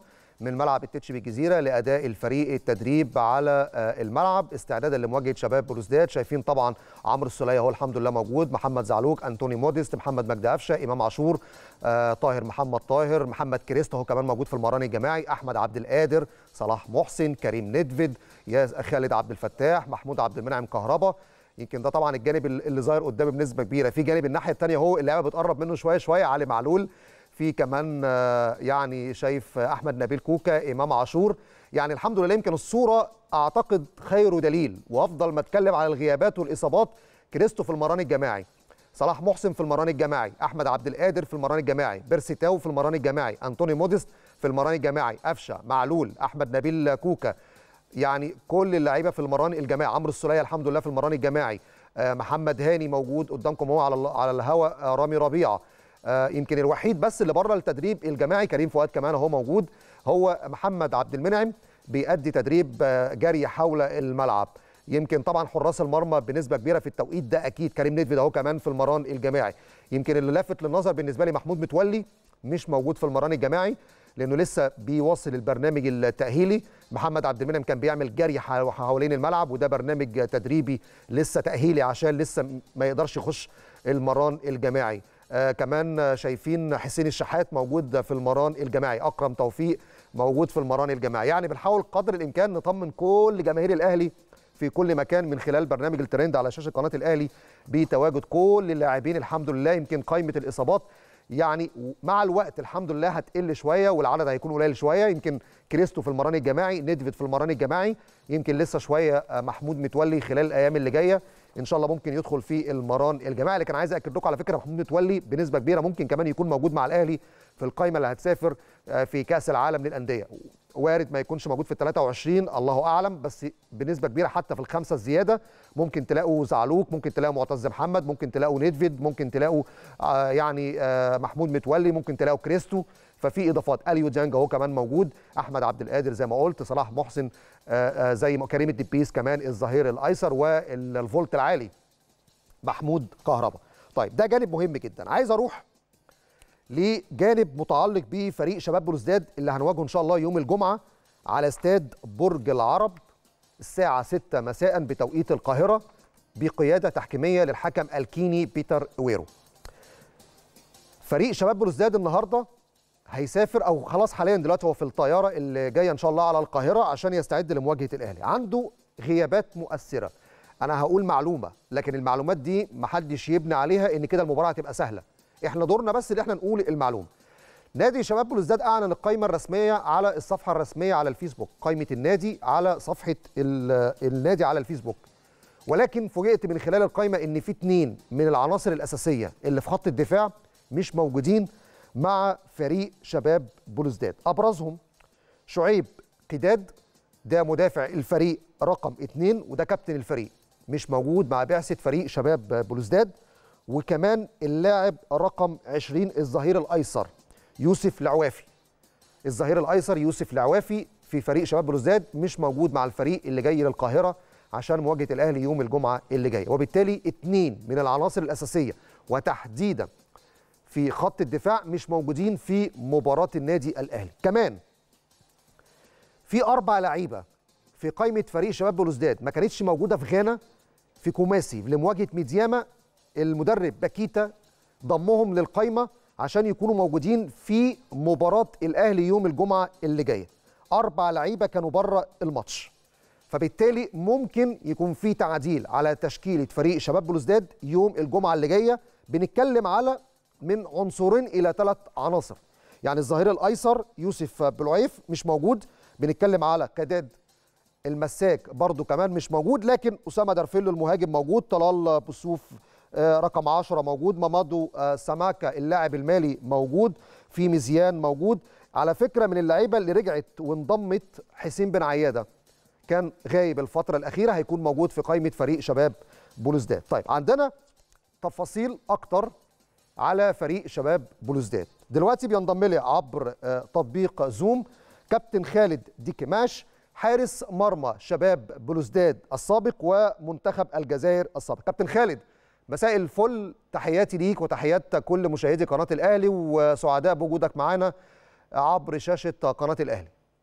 من ملعب التتش بالجزيره لاداء الفريق التدريب على الملعب استعدادا لمواجهه شباب بلوزداد شايفين طبعا عمرو السوليه هو الحمد لله موجود محمد زعلوك انتوني موديست محمد مجدي قفشه امام عاشور آه، طاهر محمد طاهر محمد كريستو هو كمان موجود في المران الجماعي احمد عبد القادر صلاح محسن كريم ندفد يا خالد عبد الفتاح محمود عبد المنعم كهربا يمكن ده طبعا الجانب اللي ظاهر قدامي بنسبه كبيره في جانب الناحيه الثانيه هو اللعبه بتقرب منه شويه شويه علي معلول في كمان آه، يعني شايف احمد نبيل كوكا امام عاشور يعني الحمد لله يمكن الصوره اعتقد خير دليل وافضل ما اتكلم على الغيابات والاصابات كريستو في المران الجماعي صلاح محسن في المران الجماعي احمد عبد القادر في المران الجماعي بيرسي تاو في المران الجماعي انطوني موديست في المران الجماعي قفشه معلول احمد نبيل كوكا يعني كل اللعيبه في المران الجماعي عمرو السوليه الحمد لله في المران الجماعي آه، محمد هاني موجود قدامكم هو على على الهواء آه، رامي ربيعه آه، يمكن الوحيد بس اللي بره التدريب الجماعي كريم فؤاد كمان هو موجود هو محمد عبد المنعم بيأدي تدريب آه، جري حول الملعب يمكن طبعا حراس المرمى بنسبه كبيره في التوقيت ده اكيد كريم ندفد اهو كمان في المران الجماعي يمكن اللي لافت للنظر بالنسبه لي محمود متولي مش موجود في المران الجماعي لانه لسه بيواصل البرنامج التاهيلي محمد عبد المنعم كان بيعمل جري حو- حوالين الملعب وده برنامج تدريبي لسه تاهيلي عشان لسه ما يقدرش يخش المران الجماعي آه كمان آه، شايفين حسين الشحات موجود في المران الجماعي اكرم توفيق موجود في المران الجماعي يعني بنحاول قدر الامكان نطمن كل جماهير الاهلي في كل مكان من خلال برنامج الترند على شاشه قناه الاهلي بتواجد كل اللاعبين الحمد لله يمكن قائمه الاصابات يعني مع الوقت الحمد لله هتقل شويه والعدد هيكون قليل شويه يمكن كريستو في المران الجماعي ندفد في المران الجماعي يمكن لسه شويه آه، محمود متولي خلال الايام اللي جايه ان شاء الله ممكن يدخل في المران الجماعي لكن عايز اكد لكم على فكره محمود متولي بنسبه كبيره ممكن كمان يكون موجود مع الاهلي في القائمه اللي هتسافر آه، في كاس العالم للانديه وارد ما يكونش موجود في ال 23 الله اعلم بس بنسبه كبيره حتى في الخمسه الزياده ممكن تلاقوا زعلوك ممكن تلاقوا معتز محمد ممكن تلاقوا ندفد ممكن تلاقوا آه يعني آه محمود متولي ممكن تلاقوا كريستو ففي اضافات اليو ديانج اهو كمان موجود احمد عبد القادر زي ما قلت صلاح محسن آه آه زي ما كريم الدبيس كمان الظهير الايسر والفولت العالي محمود كهربا طيب ده جانب مهم جدا عايز اروح لجانب متعلق بفريق شباب بلوزداد اللي هنواجهه ان شاء الله يوم الجمعه على استاد برج العرب الساعه 6 مساء بتوقيت القاهره بقياده تحكيميه للحكم الكيني بيتر اويرو فريق شباب بلوزداد النهارده هيسافر او خلاص حاليا دلوقتي هو في الطياره اللي جايه ان شاء الله على القاهره عشان يستعد لمواجهه الاهلي عنده غيابات مؤثره انا هقول معلومه لكن المعلومات دي محدش يبني عليها ان كده المباراه هتبقى سهله احنا دورنا بس ان احنا نقول المعلومه نادي شباب بلوزداد اعلن القائمه الرسميه على الصفحه الرسميه على الفيسبوك قائمه النادي على صفحه ال- النادي على الفيسبوك ولكن فوجئت من خلال القائمه ان في اتنين من العناصر الاساسيه اللي في خط الدفاع مش موجودين مع فريق شباب بلوزداد ابرزهم شعيب قداد ده مدافع الفريق رقم اتنين وده كابتن الفريق مش موجود مع بعثه فريق شباب بلوزداد وكمان اللاعب رقم 20 الظهير الايسر يوسف العوافي الظهير الايسر يوسف العوافي في فريق شباب بلوزداد مش موجود مع الفريق اللي جاي للقاهره عشان مواجهه الاهلي يوم الجمعه اللي جاي وبالتالي اتنين من العناصر الاساسيه وتحديدا في خط الدفاع مش موجودين في مباراه النادي الاهلي كمان في اربع لعيبه في قائمه فريق شباب بلوزداد ما كانتش موجوده في غانا في كوماسي لمواجهه ميدياما المدرب باكيتا ضمهم للقائمه عشان يكونوا موجودين في مباراه الاهلي يوم الجمعه اللي جايه اربع لعيبه كانوا بره الماتش فبالتالي ممكن يكون في تعديل على تشكيله فريق شباب بلوزداد يوم الجمعه اللي جايه بنتكلم على من عنصرين الى ثلاث عناصر يعني الظهير الايسر يوسف بلعيف مش موجود بنتكلم على كداد المساك برضو كمان مش موجود لكن اسامه درفيلو المهاجم موجود طلال بوسوف آه، رقم 10 موجود مامادو آه، سماكا اللاعب المالي موجود في مزيان موجود على فكره من اللعيبه اللي رجعت وانضمت حسين بن عياده كان غايب الفتره الاخيره هيكون موجود في قائمه فريق شباب بلوزداد طيب عندنا تفاصيل اكتر على فريق شباب بلوزداد دلوقتي بينضم لي عبر آه، تطبيق زوم كابتن خالد ديكماش حارس مرمى شباب بلوزداد السابق ومنتخب الجزائر السابق كابتن خالد مساء الفل تحياتي ليك وتحيات كل مشاهدي قناه الاهلي وسعداء بوجودك معانا عبر شاشه قناه الاهلي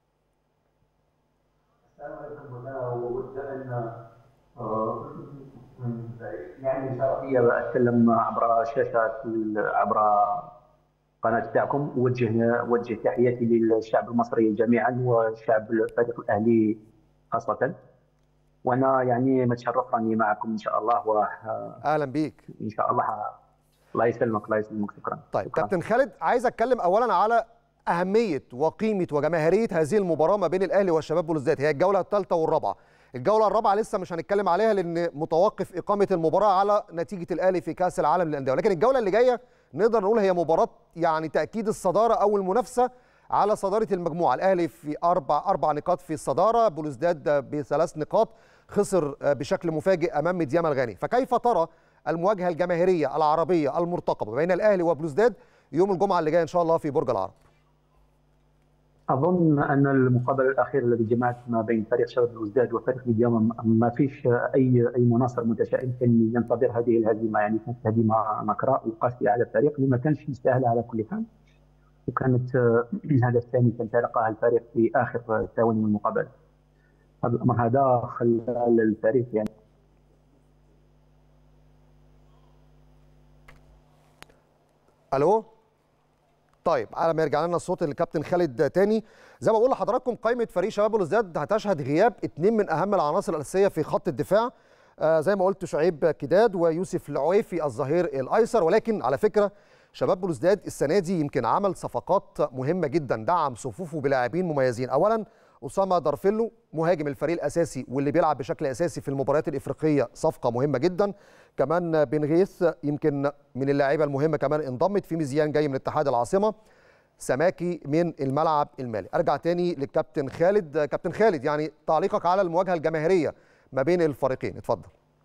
يعني شرفيه اتكلم عبر شاشات عبر قناه تاعكم وجه وجه تحياتي للشعب المصري جميعا والشعب الفريق الاهلي خاصه وانا يعني متشرف اني معكم ان شاء الله و اهلا بيك ان شاء الله الله يسلمك الله يسلمك شكرا طيب شكرا. كابتن خالد عايز اتكلم اولا على اهميه وقيمه وجماهيريه هذه المباراه ما بين الاهلي والشباب بلوزداد هي الجوله الثالثه والرابعه الجوله الرابعه لسه مش هنتكلم عليها لان متوقف اقامه المباراه على نتيجه الاهلي في كاس العالم للانديه ولكن الجوله اللي جايه نقدر نقول هي مباراه يعني تاكيد الصداره او المنافسه على صداره المجموعه الاهلي في اربع اربع نقاط في الصداره بلوزداد بثلاث نقاط خسر بشكل مفاجئ امام ميدياما الغاني فكيف ترى المواجهه الجماهيريه العربيه المرتقبه بين الاهلي وبلوزداد يوم الجمعه اللي جايه ان شاء الله في برج العرب اظن ان المقابله الاخيره الذي جمعت ما بين فريق شباب بلوزداد وفريق ميدياما ما فيش اي اي مناصر متشائم كان ينتظر هذه الهزيمه يعني كانت هزيمه نكراء وقاسيه على الفريق اللي ما كانش يستاهل على كل حال وكانت الهدف الثاني كان تلقاه الفريق في اخر ثواني من المقابله هذا الامر هذا خلى الفريق يعني الو طيب على ما يرجع لنا الصوت الكابتن خالد تاني زي ما بقول لحضراتكم قائمه فريق شباب بلوزداد هتشهد غياب اثنين من اهم العناصر الاساسيه في خط الدفاع آه زي ما قلت شعيب كداد ويوسف العويفي الظهير الايسر ولكن على فكره شباب بلوزداد السنه دي يمكن عمل صفقات مهمه جدا دعم صفوفه بلاعبين مميزين اولا اسامه دارفيلو مهاجم الفريق الاساسي واللي بيلعب بشكل اساسي في المباريات الافريقيه صفقه مهمه جدا كمان بن غيث يمكن من اللاعيبه المهمه كمان انضمت في مزيان جاي من اتحاد العاصمه سماكي من الملعب المالي ارجع تاني للكابتن خالد كابتن خالد يعني تعليقك على المواجهه الجماهيريه ما بين الفريقين اتفضل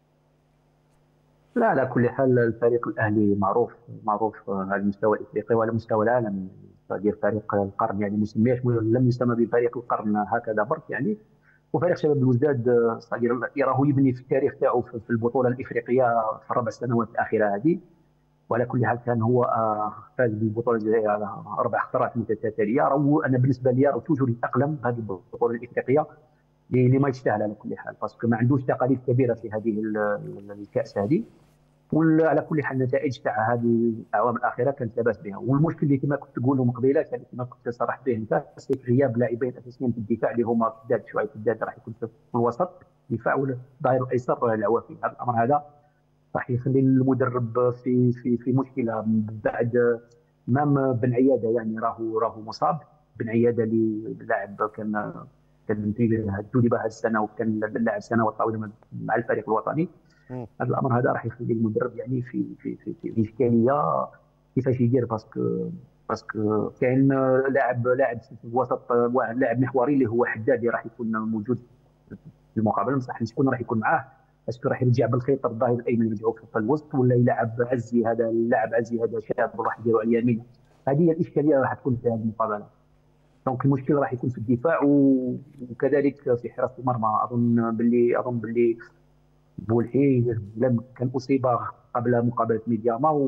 لا على كل حال الفريق الاهلي معروف معروف على المستوى الافريقي وعلى مستوى العالم ديال فريق القرن يعني ما سميهش لم يسمى بفريق القرن هكذا برك يعني وفريق شباب بلوزداد صغير راهو يبني في التاريخ تاعو في البطوله الافريقيه في الربع سنوات الاخيره هذه وعلى كل حال كان هو فاز بالبطوله الجزائريه على اربع خطرات متتاليه راهو انا بالنسبه لي راه توجور يتاقلم بهذه البطوله الافريقيه اللي ما يستاهل على كل حال باسكو ما عندوش تقاليد كبيره في هذه الكاس هذه وعلى كل حال النتائج تاع هذه الاعوام الاخيره كانت لا باس بها والمشكل اللي كما كنت تقولهم قبيله كان كما كنت صرحت به انت غياب لاعبين اساسيين في الدفاع اللي هما كداد شويه كداد راح يكون في الوسط دفاع والظهير الايسر العوافي هذا الامر هذا راح يخلي المدرب في في في مشكله بعد مام بن عياده يعني راهو راهو مصاب بن عياده اللي لاعب كان كان في التوليبه هذه السنه وكان لاعب سنوات طويله مع الفريق الوطني هذا الامر هذا راح يخلي المدرب يعني في في في, في اشكاليه كيفاش يدير باسكو باسكو كاين لاعب لاعب في الوسط واحد لاعب محوري اللي هو حداد اللي راح يكون موجود في المقابله بصح شكون راح يكون معاه اسكو راح يرجع بالخيط الظاهر الايمن يرجعوا في الوسط ولا يلعب عزي هذا اللاعب عزي هذا شاب راح يديروا على اليمين هذه هي الاشكاليه راح تكون في هذه المقابله دونك المشكل راح يكون في الدفاع وكذلك في حراسه المرمى اظن باللي اظن باللي بولحي لم كان اصيب قبل مقابله ميدياما و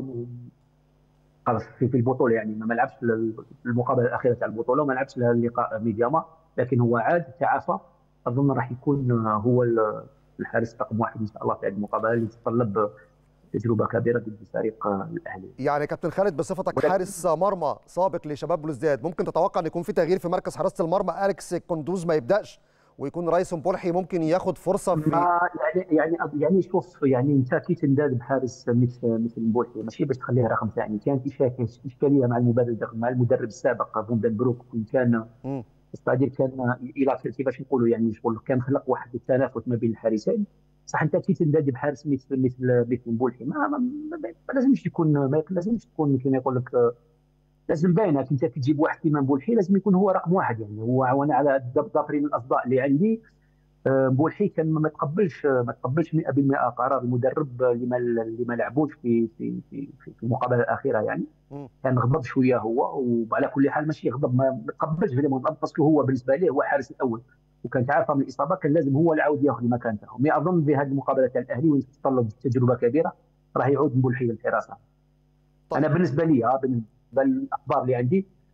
في البطوله يعني ما لعبش المقابله الاخيره تاع البطوله وما لعبش اللقاء ميدياما لكن هو عاد تعافى اظن راح يكون هو الحارس رقم واحد ان شاء الله في هذه المقابله اللي تتطلب تجربه كبيره ضد الفريق الاهلي. يعني كابتن خالد بصفتك حارس مرمى سابق لشباب بلوزداد ممكن تتوقع ان يكون في تغيير في مركز حراسه المرمى اليكس كوندوز ما يبداش ويكون رايسون بولحي ممكن ياخد فرصه في ما يعني يعني يعني شوف يعني انت كي تنداد بحارس مثل مثل بولحي ماشي باش تخليه رقم ثاني كانت اشكاليه مع المدرب مع المدرب السابق فوندن بروك كان ستادير كان الى كيفاش نقولوا يعني شغل كان خلق واحد التنافس ما بين الحارسين صح انت كي تنداد بحارس مثل مثل مثل بولحي ما, ما, ما, ما لازمش يكون ما لازمش تكون كما يقول لك لازم باينه انت كي تجيب واحد كيما بولحي لازم يكون هو رقم واحد يعني هو وانا على الضفرين الاصداء اللي عندي بولحي كان ما تقبلش ما تقبلش 100% قرار المدرب اللي ما اللي ما لعبوش في في في في المقابله الاخيره يعني كان غضب شويه هو وعلى كل حال ماشي غضب ما تقبلش فريمون باسكو هو بالنسبه ليه هو الحارس الاول وكان تعافى من الاصابه كان لازم هو اللي عاود ياخذ المكان تاعو مي اظن بهذه المقابله تاع الاهلي وين تتطلب تجربه كبيره راح يعود بولحي للحراسه طيب. انا بالنسبه لي بالنسبه للاخبار اللي عندي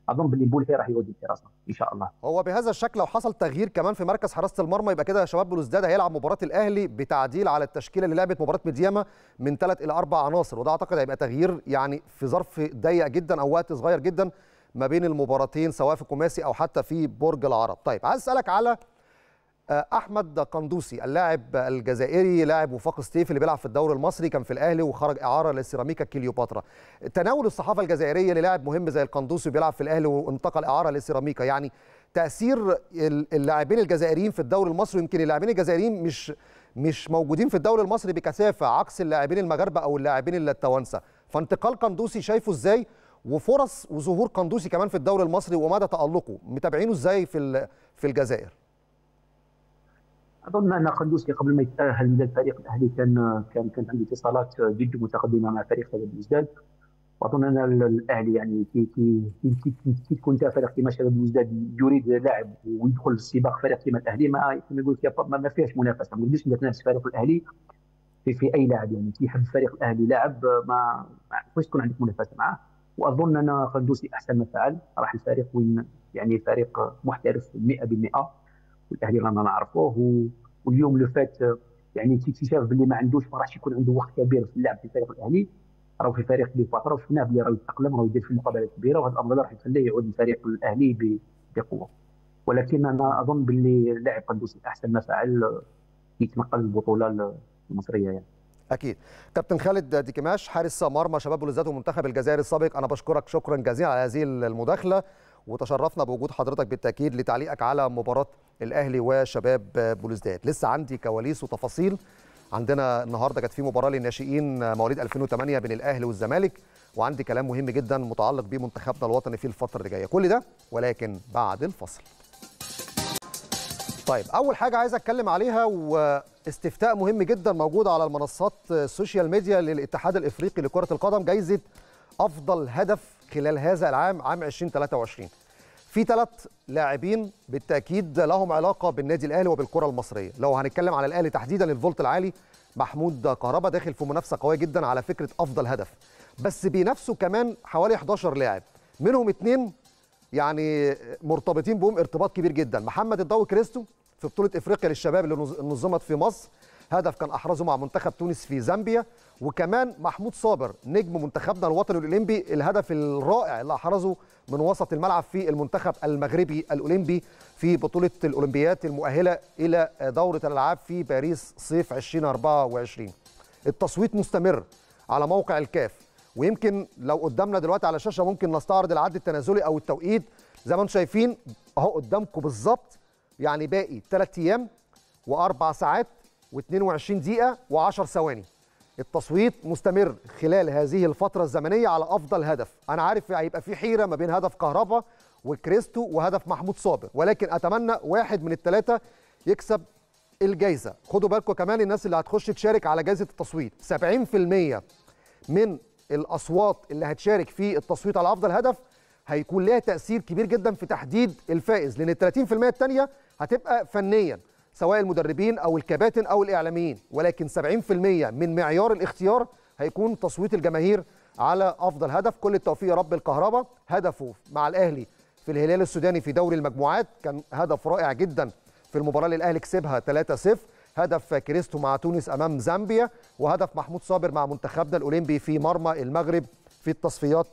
اظن باللي بولفي راح يعود للحراسه ان شاء الله هو بهذا الشكل لو حصل تغيير كمان في مركز حراسه المرمى يبقى كده شباب بلوزداد هيلعب مباراه الاهلي بتعديل على التشكيله اللي لعبت مباراه ميدياما من ثلاث الى اربع عناصر وده اعتقد هيبقى تغيير يعني في ظرف ضيق جدا او وقت صغير جدا ما بين المباراتين سواء في كوماسي او حتى في برج العرب طيب عايز اسالك على احمد قندوسي اللاعب الجزائري لاعب وفاق ستيف اللي بيلعب في الدوري المصري كان في الاهلي وخرج اعاره لسيراميكا كليوباترا تناول الصحافه الجزائريه للاعب مهم زي القندوسي بيلعب في الاهلي وانتقل اعاره لسيراميكا يعني تاثير اللاعبين الجزائريين في الدوري المصري يمكن اللاعبين الجزائريين مش مش موجودين في الدوري المصري بكثافه عكس اللاعبين المغاربه او اللاعبين التوانسه فانتقال قندوسي شايفه ازاي وفرص وظهور قندوسي كمان في الدوري المصري ومدى تالقه متابعينه ازاي في في الجزائر اظن ان قندوسي قبل ما يتاهل من الفريق الاهلي كان كان كانت عنده اتصالات جد متقدمه مع فريق شباب بلوزداد واظن ان الاهلي يعني كي كي كي, كي تكون فريق كما شباب بلوزداد يريد لاعب ويدخل السباق فريق كما الاهلي ما كما يقول لك ما فيهاش منافسه ما نقدرش نتنافس فريق الاهلي في, في اي لاعب يعني كي يحب فريق الاهلي لاعب ما كيفاش تكون عندك منافسه معه واظن ان قندوسي احسن ما فعل راح الفريق وين يعني فريق محترف 100% والاهلي رانا نعرفوه واليوم لو فات يعني اكتشاف باللي ما عندوش ما راحش يكون عنده وقت كبير في اللعب في الفريق الاهلي راهو في فريق اللي فتره وشفناه باللي راه يتاقلم راه يدير في مقابلات كبيره وهذا الامر راح يخليه يعود للفريق الاهلي بقوه ولكن انا اظن باللي لاعب قندوسي احسن ما فعل يتنقل البطوله المصريه يعني اكيد كابتن خالد ديكماش حارس مرمى شباب بلوزداد ومنتخب الجزائر السابق انا بشكرك شكرا جزيلا على هذه المداخله وتشرفنا بوجود حضرتك بالتاكيد لتعليقك على مباراه الاهلي وشباب بلوزداد لسه عندي كواليس وتفاصيل عندنا النهارده كانت في مباراه للناشئين مواليد 2008 بين الاهلي والزمالك وعندي كلام مهم جدا متعلق بمنتخبنا الوطني في الفتره اللي جايه كل ده ولكن بعد الفصل طيب اول حاجه عايز اتكلم عليها واستفتاء مهم جدا موجود على المنصات السوشيال ميديا للاتحاد الافريقي لكره القدم جايزه افضل هدف خلال هذا العام عام 2023 في ثلاث لاعبين بالتاكيد لهم علاقه بالنادي الاهلي وبالكره المصريه لو هنتكلم على الاهلي تحديدا الفولت العالي محمود كهربا داخل في منافسه قويه جدا على فكره افضل هدف بس بينافسوا كمان حوالي 11 لاعب منهم اثنين يعني مرتبطين بهم ارتباط كبير جدا محمد الضوي كريستو في بطوله افريقيا للشباب اللي نظمت في مصر هدف كان احرزه مع منتخب تونس في زامبيا وكمان محمود صابر نجم منتخبنا الوطني الاولمبي الهدف الرائع اللي احرزه من وسط الملعب في المنتخب المغربي الاولمبي في بطوله الاولمبيات المؤهله الى دوره الالعاب في باريس صيف 2024 التصويت مستمر على موقع الكاف ويمكن لو قدامنا دلوقتي على الشاشه ممكن نستعرض العد التنازلي او التوقيت زي ما انتم شايفين اهو قدامكم بالظبط يعني باقي 3 ايام واربع ساعات و22 دقيقه و10 ثواني التصويت مستمر خلال هذه الفترة الزمنية على أفضل هدف أنا عارف هيبقى في حيرة ما بين هدف كهربا وكريستو وهدف محمود صابر ولكن أتمنى واحد من الثلاثة يكسب الجايزة خدوا بالكم كمان الناس اللي هتخش تشارك على جائزة التصويت 70% من الأصوات اللي هتشارك في التصويت على أفضل هدف هيكون لها تأثير كبير جدا في تحديد الفائز لأن ال 30% الثانية هتبقى فنيا سواء المدربين او الكباتن او الاعلاميين ولكن 70% من معيار الاختيار هيكون تصويت الجماهير على افضل هدف كل التوفيق يا رب الكهرباء هدفه مع الاهلي في الهلال السوداني في دوري المجموعات كان هدف رائع جدا في المباراه اللي الاهلي كسبها 3-0 هدف كريستو مع تونس امام زامبيا وهدف محمود صابر مع منتخبنا الاولمبي في مرمى المغرب في التصفيات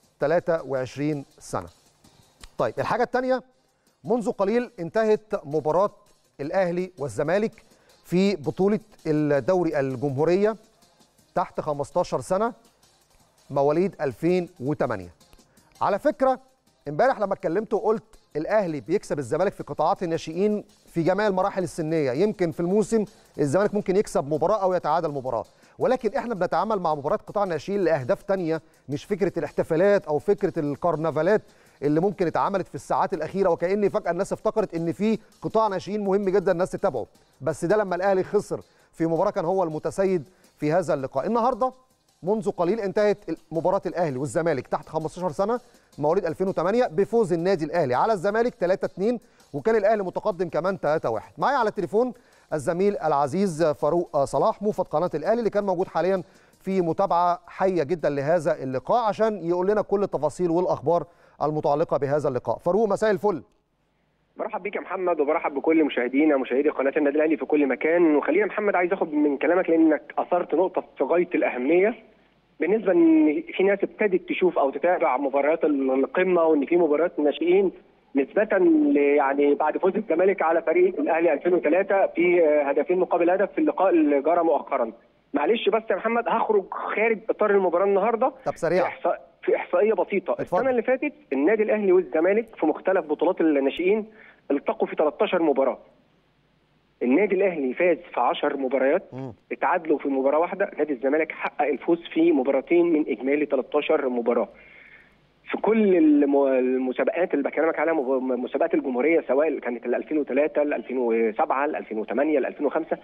23 سنه طيب الحاجه الثانيه منذ قليل انتهت مباراه الاهلي والزمالك في بطوله الدوري الجمهوريه تحت 15 سنه مواليد 2008 على فكره امبارح لما اتكلمت وقلت الاهلي بيكسب الزمالك في قطاعات الناشئين في جميع المراحل السنيه يمكن في الموسم الزمالك ممكن يكسب مباراه او يتعادل مباراه ولكن احنا بنتعامل مع مباراه قطاع الناشئين لاهداف تانية مش فكره الاحتفالات او فكره الكرنفالات اللي ممكن اتعملت في الساعات الاخيره وكان فجاه الناس افتكرت ان في قطاع ناشئين مهم جدا الناس تتابعه بس ده لما الاهلي خسر في مباراه كان هو المتسيد في هذا اللقاء النهارده منذ قليل انتهت مباراه الاهلي والزمالك تحت 15 سنه مواليد 2008 بفوز النادي الاهلي على الزمالك 3-2 وكان الاهلي متقدم كمان 3-1 معايا على التليفون الزميل العزيز فاروق صلاح موفد قناه الاهلي اللي كان موجود حاليا في متابعه حيه جدا لهذا اللقاء عشان يقول لنا كل التفاصيل والاخبار المتعلقه بهذا اللقاء فاروق مساء الفل برحب بيك يا محمد وبرحب بكل مشاهدينا مشاهدي قناه النادي الاهلي في كل مكان وخلينا محمد عايز اخد من كلامك لانك اثرت نقطه في غايه الاهميه بالنسبه ان في ناس ابتدت تشوف او تتابع مباريات القمه وان في مباريات ناشئين نسبة يعني بعد فوز الزمالك على فريق الاهلي 2003 في هدفين مقابل هدف في اللقاء اللي جرى مؤخرا. معلش بس يا محمد هخرج خارج اطار المباراه النهارده طب سريع في, إحصاء في احصائيه بسيطه اتفضل. السنه اللي فاتت النادي الاهلي والزمالك في مختلف بطولات الناشئين التقوا في 13 مباراه النادي الاهلي فاز في 10 مباريات مم. اتعادلوا في مباراه واحده نادي الزمالك حقق الفوز في مباراتين من اجمالي 13 مباراه في كل الم- المسابقات اللي بكلمك عليها مب- مسابقات الجمهوريه سواء كانت ال 2003 ال 2007 ال 2008 ال 2005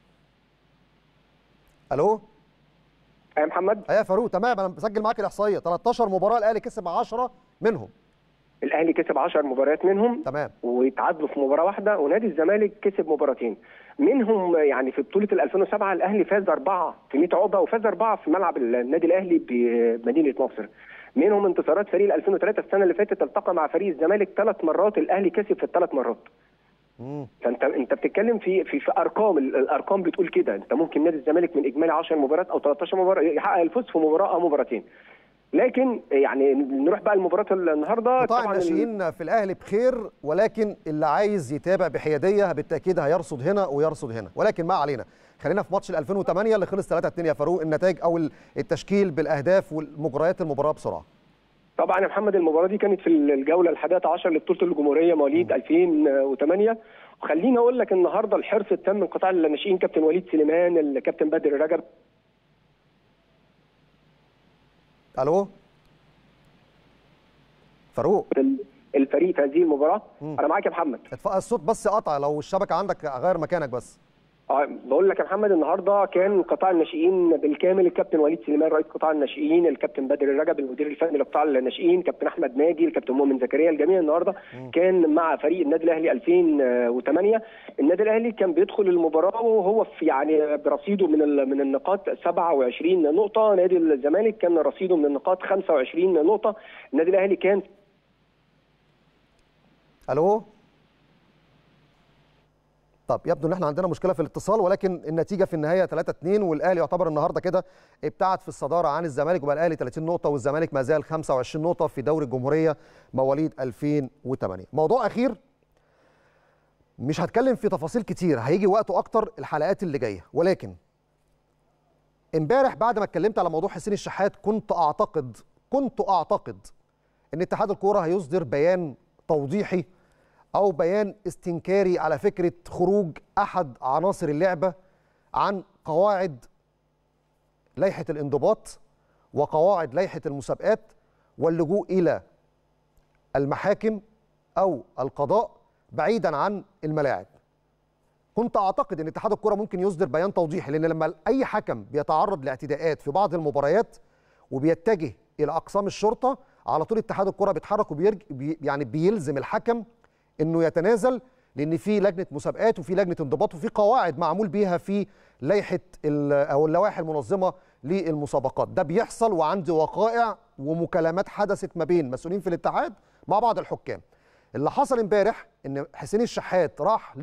الو يا محمد ايوه يا فاروق تمام انا بسجل معاك الاحصائيه 13 مباراه الاهلي كسب 10 منهم الاهلي كسب 10 مباريات منهم تمام ويتعادلوا في مباراه واحده ونادي الزمالك كسب مباراتين منهم يعني في بطوله ال 2007 الاهلي فاز اربعه في 100 عقبه وفاز اربعه في ملعب النادي الاهلي بمدينه نصر منهم انتصارات فريق ال 2003 السنه اللي فاتت التقى مع فريق الزمالك ثلاث مرات الاهلي كسب في الثلاث مرات مم. فانت انت بتتكلم في في, في ارقام ال- الارقام بتقول كده انت ممكن نادي الزمالك من اجمالي 10 مباريات او 13 مباراه يحقق الفوز في مباراه او مباراتين لكن يعني نروح بقى لمباراه النهارده قطاع طبعاً ال- الناشئين في الاهلي بخير ولكن اللي عايز يتابع بحياديه بالتاكيد هيرصد هنا ويرصد هنا ولكن ما علينا خلينا في ماتش ال 2008 اللي خلص 3 2 يا فاروق النتائج او التشكيل بالاهداف والمجريات المباراه بسرعه طبعا يا محمد المباراه دي كانت في الجوله الحادية عشر لبطوله الجمهوريه مواليد 2008 وخليني اقول لك النهارده الحرص التام من قطاع الناشئين كابتن وليد سليمان الكابتن بدر رجب الو فاروق الفريق في هذه المباراه مم. انا معاك يا محمد اتف- الصوت بس قطع لو الشبكه عندك غير مكانك بس آه، بقول لك يا محمد النهارده كان قطاع الناشئين بالكامل الكابتن وليد سليمان رئيس قطاع الناشئين الكابتن بدر الرجب المدير الفني لقطاع الناشئين كابتن احمد ناجي الكابتن مؤمن زكريا الجميع النهارده كان مع فريق النادي الاهلي 2008 النادي الاهلي كان بيدخل المباراه وهو في يعني برصيده من ال- من النقاط 27 نقطه نادي الزمالك كان رصيده من النقاط 25 نقطه النادي الاهلي كان الو طب يبدو ان احنا عندنا مشكله في الاتصال ولكن النتيجه في النهايه 3 2 والاهلي يعتبر النهارده كده ابتعد في الصداره عن الزمالك وبقى الاهلي 30 نقطه والزمالك ما زال 25 نقطه في دوري الجمهوريه مواليد 2008 موضوع اخير مش هتكلم في تفاصيل كتير هيجي وقته اكتر الحلقات اللي جايه ولكن امبارح بعد ما اتكلمت على موضوع حسين الشحات كنت اعتقد كنت اعتقد ان اتحاد الكوره هيصدر بيان توضيحي او بيان استنكاري على فكره خروج احد عناصر اللعبه عن قواعد لائحه الانضباط وقواعد لائحه المسابقات واللجوء الى المحاكم او القضاء بعيدا عن الملاعب كنت اعتقد ان اتحاد الكره ممكن يصدر بيان توضيحي لان لما اي حكم بيتعرض لاعتداءات في بعض المباريات وبيتجه الى اقسام الشرطه على طول اتحاد الكره بيتحرك وبيرج بي يعني بيلزم الحكم انه يتنازل لان في لجنه مسابقات وفي لجنه انضباط وفي قواعد معمول بيها في لائحه ال- او اللوائح المنظمه للمسابقات ده بيحصل وعندي وقائع ومكالمات حدثت ما بين مسؤولين في الاتحاد مع بعض الحكام اللي حصل امبارح ان حسين الشحات راح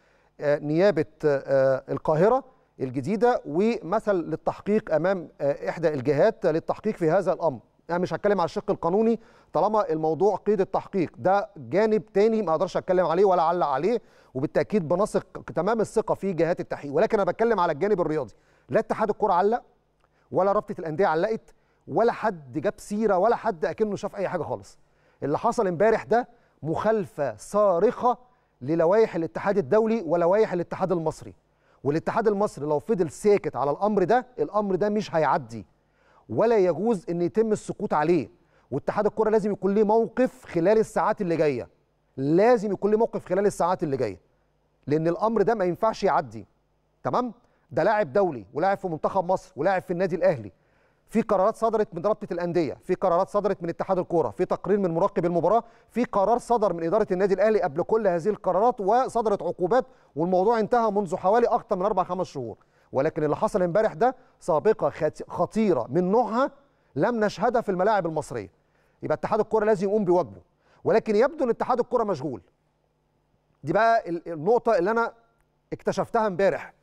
لنيابه القاهره الجديده ومثل للتحقيق امام آه، احدى الجهات للتحقيق في هذا الامر انا مش هتكلم على الشق القانوني طالما الموضوع قيد التحقيق ده جانب تاني ما اقدرش اتكلم عليه ولا اعلق عليه وبالتاكيد بنثق تمام الثقه في جهات التحقيق ولكن انا بتكلم على الجانب الرياضي لا اتحاد الكره علق ولا رابطه الانديه علقت ولا حد جاب سيره ولا حد اكنه شاف اي حاجه خالص اللي حصل امبارح ده مخالفه صارخه للوائح الاتحاد الدولي ولوائح الاتحاد المصري والاتحاد المصري لو فضل ساكت على الامر ده الامر ده مش هيعدي ولا يجوز ان يتم السكوت عليه واتحاد الكره لازم يكون ليه موقف خلال الساعات اللي جايه لازم يكون ليه موقف خلال الساعات اللي جايه لان الامر ده ما ينفعش يعدي تمام ده لاعب دولي ولاعب في منتخب مصر ولاعب في النادي الاهلي في قرارات صدرت من رابطه الانديه في قرارات صدرت من اتحاد الكوره في تقرير من مراقب المباراه في قرار صدر من اداره النادي الاهلي قبل كل هذه القرارات وصدرت عقوبات والموضوع انتهى منذ حوالي اكثر من اربع خمس شهور ولكن اللي حصل امبارح ده سابقه خط- خطيره من نوعها لم نشهدها في الملاعب المصريه يبقى اتحاد الكره لازم يقوم بواجبه ولكن يبدو ان اتحاد الكره مشغول دي بقى ال- النقطه اللي انا اكتشفتها امبارح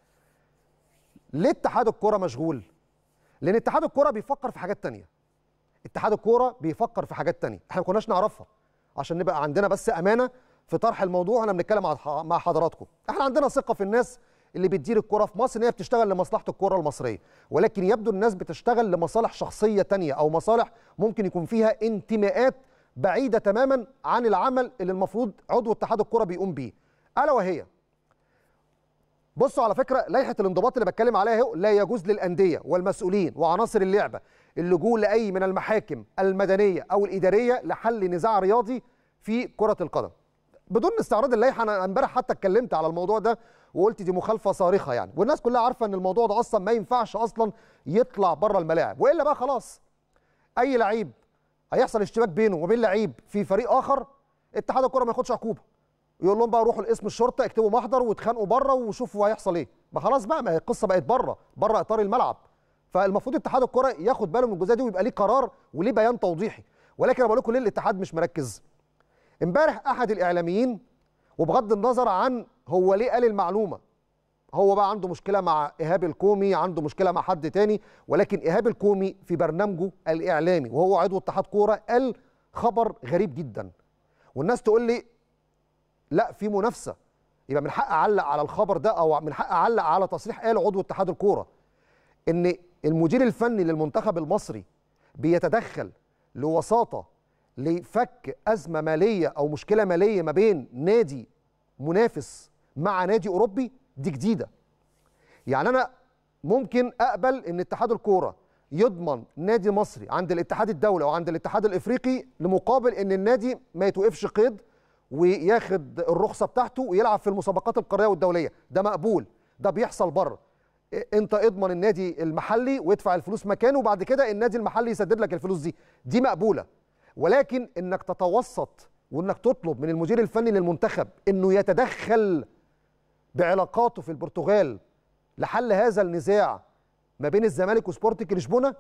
ليه اتحاد الكره مشغول لان اتحاد الكره بيفكر في حاجات تانية اتحاد الكوره بيفكر في حاجات تانية احنا ما كناش نعرفها عشان نبقى عندنا بس امانه في طرح الموضوع واحنا بنتكلم مع مع حضراتكم احنا عندنا ثقه في الناس اللي بتدير الكوره في مصر ان هي بتشتغل لمصلحه الكوره المصريه ولكن يبدو الناس بتشتغل لمصالح شخصيه تانية او مصالح ممكن يكون فيها انتماءات بعيده تماما عن العمل اللي المفروض عضو اتحاد الكوره بيقوم بيه الا وهي بصوا على فكره لائحه الانضباط اللي بتكلم عليها اهو لا يجوز للانديه والمسؤولين وعناصر اللعبه اللجوء لاي من المحاكم المدنيه او الاداريه لحل نزاع رياضي في كره القدم بدون استعراض اللائحه انا امبارح حتى اتكلمت على الموضوع ده وقلت دي مخالفه صارخه يعني والناس كلها عارفه ان الموضوع ده اصلا ما ينفعش اصلا يطلع بره الملاعب والا بقى خلاص اي لعيب هيحصل اشتباك بينه وبين لعيب في فريق اخر اتحاد الكره ما ياخدش عقوبه يقول لهم بقى روحوا لاسم الشرطه اكتبوا محضر واتخانقوا بره وشوفوا هيحصل ايه ما خلاص بقى ما هي القصه بقت بره بره اطار الملعب فالمفروض اتحاد الكره ياخد باله من الجزئيه دي ويبقى ليه قرار وليه بيان توضيحي ولكن انا بقول لكم ليه الاتحاد مش مركز امبارح احد الاعلاميين وبغض النظر عن هو ليه قال المعلومه هو بقى عنده مشكله مع ايهاب الكومي عنده مشكله مع حد تاني ولكن ايهاب الكومي في برنامجه الاعلامي وهو عضو اتحاد كوره قال خبر غريب جدا والناس تقول لي لا في منافسه يبقى من حق اعلق على الخبر ده او من حق اعلق على تصريح قاله عضو اتحاد الكوره ان المدير الفني للمنتخب المصري بيتدخل لوساطه لفك ازمه ماليه او مشكله ماليه ما بين نادي منافس مع نادي اوروبي دي جديده يعني انا ممكن اقبل ان اتحاد الكوره يضمن نادي مصري عند الاتحاد الدولي او عند الاتحاد الافريقي لمقابل ان النادي ما يتوقفش قيد وياخد الرخصه بتاعته ويلعب في المسابقات القاريه والدوليه ده مقبول ده بيحصل بره إيه، انت اضمن النادي المحلي وادفع الفلوس مكانه وبعد كده النادي المحلي يسدد لك الفلوس دي دي مقبوله ولكن انك تتوسط وانك تطلب من المدير الفني للمنتخب انه يتدخل بعلاقاته في البرتغال لحل هذا النزاع ما بين الزمالك وسبورتنج لشبونه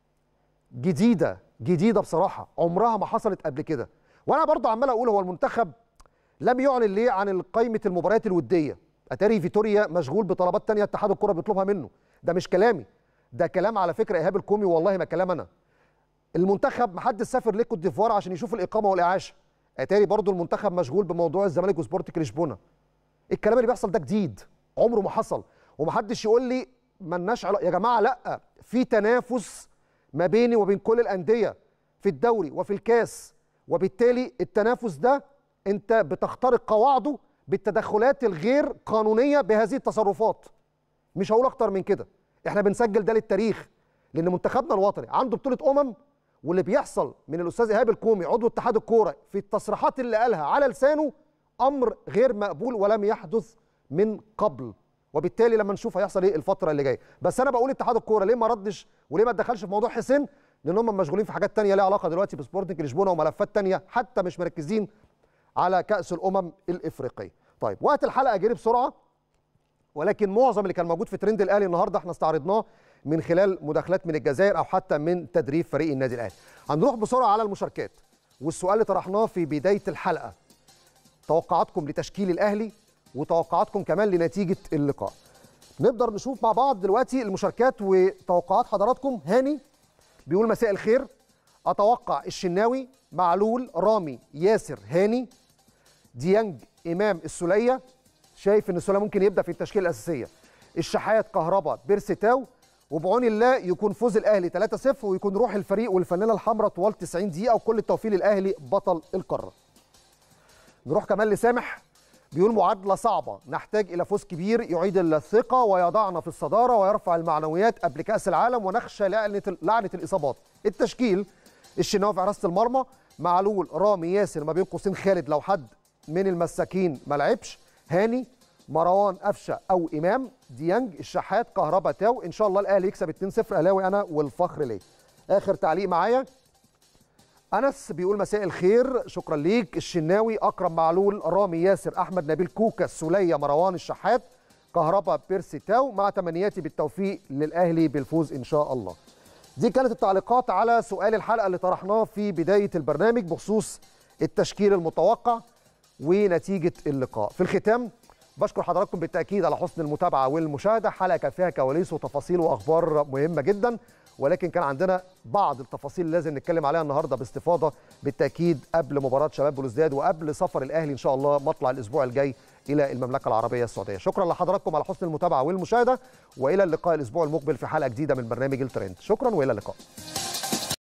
جديده جديده بصراحه عمرها ما حصلت قبل كده وانا برضه عمال اقول هو المنتخب لم يعلن ليه عن قائمه المباريات الوديه اتاري فيتوريا مشغول بطلبات تانية اتحاد الكره بيطلبها منه ده مش كلامي ده كلام على فكره ايهاب الكومي والله ما كلام انا المنتخب محدش سافر ليه كوت ديفوار عشان يشوف الاقامه والاعاشه اتاري برضه المنتخب مشغول بموضوع الزمالك وسبورتنج لشبونه الكلام اللي بيحصل ده جديد عمره ما حصل ومحدش يقول لي ملناش علاقه يا جماعه لا في تنافس ما بيني وبين كل الانديه في الدوري وفي الكاس وبالتالي التنافس ده انت بتخترق قواعده بالتدخلات الغير قانونيه بهذه التصرفات مش هقول اكتر من كده احنا بنسجل ده للتاريخ لان منتخبنا الوطني عنده بطوله امم واللي بيحصل من الاستاذ ايهاب الكومي عضو اتحاد الكوره في التصريحات اللي قالها على لسانه امر غير مقبول ولم يحدث من قبل وبالتالي لما نشوف هيحصل ايه الفتره اللي جايه بس انا بقول اتحاد الكوره ليه ما ردش وليه ما اتدخلش في موضوع حسين لان هم مشغولين في حاجات تانية ليها علاقه دلوقتي بسبورتنج لشبونه وملفات تانية حتى مش مركزين على كاس الامم الافريقيه طيب وقت الحلقه جري بسرعه ولكن معظم اللي كان موجود في ترند الاهلي النهارده احنا استعرضناه من خلال مداخلات من الجزائر او حتى من تدريب فريق النادي الاهلي هنروح بسرعه على المشاركات والسؤال اللي طرحناه في بدايه الحلقه توقعاتكم لتشكيل الاهلي وتوقعاتكم كمان لنتيجه اللقاء نقدر نشوف مع بعض دلوقتي المشاركات وتوقعات حضراتكم هاني بيقول مساء الخير اتوقع الشناوي معلول رامي ياسر هاني ديانج امام السوليه شايف ان السوليه ممكن يبدا في التشكيله الاساسيه الشحات كهربا بيرستاو وبعون الله يكون فوز الاهلي 3-0 ويكون روح الفريق والفانيله الحمراء طوال 90 دقيقه وكل التوفيق للاهلي بطل القاره نروح كمان لسامح بيقول معادلة صعبة نحتاج إلى فوز كبير يعيد الثقة ويضعنا في الصدارة ويرفع المعنويات قبل كأس العالم ونخشى لعنة, لعنة الإصابات التشكيل الشناوي في حراسة المرمى معلول رامي ياسر ما بين قوسين خالد لو حد من المساكين ما لعبش هاني مروان قفشه او امام ديانج الشحات كهربا تاو ان شاء الله الاهلي يكسب 2-0 اهلاوي انا والفخر ليه اخر تعليق معايا انس بيقول مساء الخير شكرا ليك الشناوي اكرم معلول رامي ياسر احمد نبيل كوكا السوليه مروان الشحات كهربا بيرسي تاو مع تمنياتي بالتوفيق للاهلي بالفوز ان شاء الله دي كانت التعليقات على سؤال الحلقه اللي طرحناه في بدايه البرنامج بخصوص التشكيل المتوقع ونتيجه اللقاء في الختام بشكر حضراتكم بالتاكيد على حسن المتابعه والمشاهده حلقه كان فيها كواليس وتفاصيل واخبار مهمه جدا ولكن كان عندنا بعض التفاصيل اللي لازم نتكلم عليها النهارده باستفاضه بالتاكيد قبل مباراه شباب بلوزداد وقبل سفر الاهلي ان شاء الله مطلع الاسبوع الجاي الى المملكه العربيه السعوديه شكرا لحضراتكم على حسن المتابعه والمشاهده والى اللقاء الاسبوع المقبل في حلقه جديده من برنامج الترند شكرا والى اللقاء